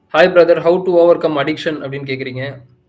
hi brother how to overcome addiction அப்படின்னு கேட்குறீங்க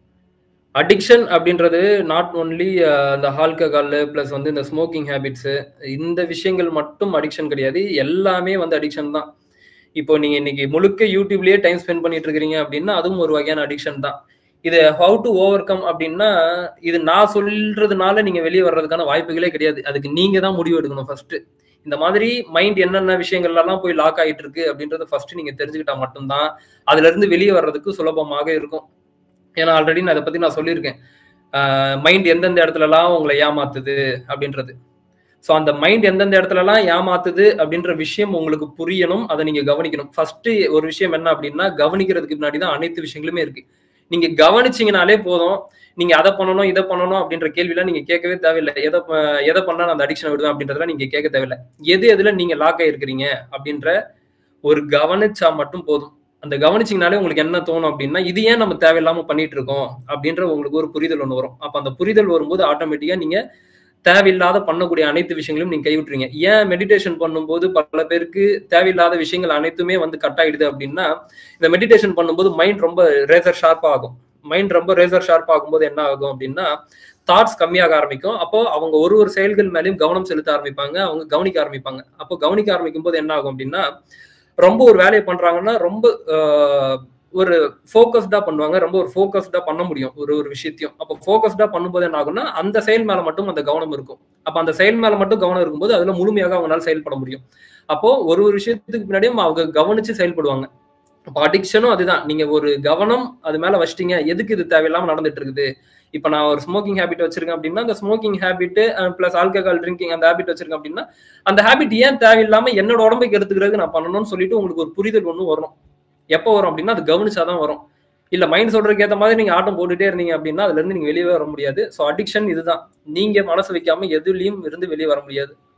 addiction அப்படின்றது நாட் ஒன்லி இந்த ஆல்கஹால் ப்ளஸ் வந்து இந்த ஸ்மோக்கிங் ஹேபிட்ஸு இந்த விஷயங்கள் மட்டும் அடிக்ஷன் கிடையாது எல்லாமே வந்து அடிக்ஷன் தான் இப்போ நீங்க இன்னைக்கு முழுக்க யூடியூப்லயே டைம் ஸ்பெண்ட் பண்ணிட்டு இருக்கிறீங்க அப்படின்னா அதுவும் ஒரு வகையான அடிக்ஷன் தான் இது ஹவு டு ஓவர் கம் அப்படின்னா இது நான் சொல்றதுனால நீங்க வெளியே வர்றதுக்கான வாய்ப்புகளே கிடையாது அதுக்கு நீங்க தான் முடிவு எடுக்கணும் ஃபர்ஸ்ட் இந்த மாதிரி மைண்ட் என்னென்ன விஷயங்கள்லாம் போய் லாக் ஆயிட்டு இருக்கு அப்படின்றத ஃபர்ஸ்ட் நீங்க தெரிஞ்சுக்கிட்டா மட்டும்தான் அதுல இருந்து வெளியே வர்றதுக்கு சுலபமாக இருக்கும் ஏன்னா ஆல்ரெடி நான் அதை பத்தி நான் சொல்லியிருக்கேன் மைண்ட் எந்தெந்த இடத்துலலாம் உங்களை ஏமாத்துது அப்படின்றது ஸோ அந்த மைண்ட் எந்தெந்த இடத்துலலாம் ஏமாத்துது அப்படின்ற விஷயம் உங்களுக்கு புரியணும் அதை நீங்க கவனிக்கணும் ஃபர்ஸ்ட் ஒரு விஷயம் என்ன அப்படின்னா கவனிக்கிறதுக்கு முன்னாடி தான் அனைத்து விஷயங்களுமே இருக்கு நீங்க கவனிச்சீங்கனாலே போதும் நீங்க அதை பண்ணணும் இதை பண்ணணும் அப்படின்ற கேள்வியெல்லாம் நீங்க கேட்கவே தேவையில்லை எதை எதை பண்ணா நான் அந்த அடிக்ஷனை விடுவேன் அப்படின்றதெல்லாம் நீங்க கேட்க தேவையில்லை எது எதுல நீங்க லாக் ஆயிருக்கிறீங்க அப்படின்ற ஒரு கவனிச்சா மட்டும் போதும் அந்த கவனிச்சிங்கனாலே உங்களுக்கு என்ன தோணும் அப்படின்னா இது ஏன் நம்ம தேவையில்லாம பண்ணிட்டு இருக்கோம் அப்படின்ற உங்களுக்கு ஒரு புரிதல் ஒன்று வரும் அப்ப அந்த புரிதல் வரும்போது ஆட்டோமேட்டிக்கா நீங்க தேவையில்லாத பண்ணக்கூடிய அனைத்து விஷயங்களையும் நீங்க கைவிட்டுறீங்க ஏன் மெடிடேஷன் பண்ணும்போது பல பேருக்கு தேவையில்லாத விஷயங்கள் அனைத்துமே வந்து கட் ஆயிடுது அப்படின்னா இந்த மெடிடேஷன் பண்ணும்போது மைண்ட் ரொம்ப ரேசர் ஷார்ப் ஆகும் மைண்ட் ரொம்ப ரேசர் ஷார்ப் ஆகும்போது என்ன ஆகும் அப்படின்னா தாட்ஸ் கம்மியாக ஆரம்பிக்கும் அப்போ அவங்க ஒரு ஒரு செயல்கள் மேலேயும் கவனம் செலுத்த ஆரம்பிப்பாங்க அவங்க கவனிக்க ஆரம்பிப்பாங்க அப்போ கவனிக்க ஆரம்பிக்கும் போது என்ன ஆகும் அப்படின்னா ரொம்ப ஒரு வேலையை பண்றாங்கன்னா ரொம்ப ஒரு ஃபோக்கஸ்டா பண்ணுவாங்க ரொம்ப ஒரு ஃபோக்கஸ்டா பண்ண முடியும் ஒரு ஒரு விஷயத்தையும் அப்போ ஃபோக்கஸ்டா பண்ணும்போது என்ன ஆகும்னா அந்த செயல் மேல மட்டும் அந்த கவனம் இருக்கும் அப்ப அந்த செயல் மேல மட்டும் கவனம் இருக்கும்போது அதுல முழுமையாக அவங்களால செயல்பட முடியும் அப்போ ஒரு ஒரு விஷயத்துக்கு பின்னாடியும் அவங்க கவனிச்சு செயல்படுவாங்க அப்போ அடிக்ஷனும் அதுதான் நீங்க ஒரு கவனம் அது மேல வச்சிட்டீங்க எதுக்கு இது தேவையில்லாம நடந்துட்டு இருக்குது இப்ப நான் ஒரு ஸ்மோக்கிங் ஹேபிட் வச்சிருக்கேன் அப்படின்னா அந்த smoking habit plus alcohol drinking அந்த ஹேபிட் வச்சிருக்கேன் அப்படின்னா அந்த ஹேபிட் ஏன் தேவையில்லாம என்னோட உடம்புக்கு எடுத்துக்கிறதுக்கு நான் பண்ணணும்னு சொல்லிட்டு உங்களுக்கு ஒரு புரிதல் ஒன்று வரும் எப்போ வரும் அப்படின்னா அது கவனிச்சாதான் வரும் இல்ல மைண்ட் சொல்றதுக்கு ஏற்ற மாதிரி நீங்க ஆட்டம் போட்டுட்டே இருந்தீங்க அப்படின்னா அதுல இருந்து நீங்க வெளியே வர முடியாது ஸோ அடிக்ஷன் இதுதான் நீங்க மனசு வைக்காம எதுலயும் இருந்து வெளியே வர முடியாது